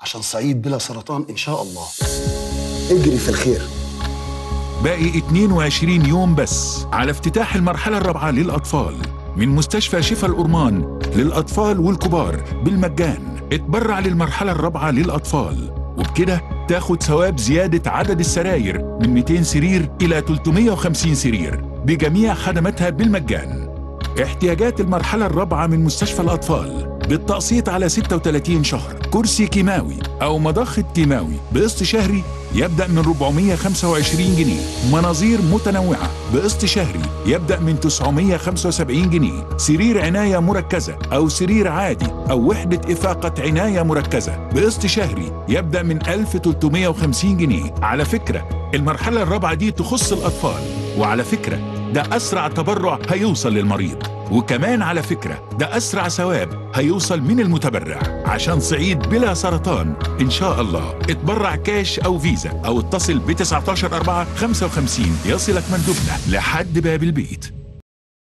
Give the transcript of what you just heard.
عشان صعيد بلا سرطان ان شاء الله اجري في الخير باقي 22 يوم بس على افتتاح المرحلة الرابعة للأطفال من مستشفى شفا الأورمان للأطفال والكبار بالمجان اتبرع للمرحلة الرابعة للأطفال وبكده تاخد ثواب زيادة عدد السراير من 200 سرير إلى 350 سرير بجميع خدماتها بالمجان احتياجات المرحلة الرابعة من مستشفى الأطفال بالتقسيط على 36 شهر كرسي كيماوي أو مضخة كيماوي بقسط شهري يبدأ من 425 جنيه مناظير متنوعة بقسط شهري يبدأ من 975 جنيه سرير عناية مركزة أو سرير عادي أو وحدة إفاقة عناية مركزة بقسط شهري يبدأ من 1350 جنيه على فكرة المرحلة الرابعة دي تخص الأطفال وعلى فكرة ده أسرع تبرع هيوصل للمريض وكمان على فكرة ده أسرع ثواب هيوصل من المتبرع عشان صعيد بلا سرطان إن شاء الله اتبرع كاش أو فيزا أو اتصل ب 19 4 55 يصلك مندوبنا لحد باب البيت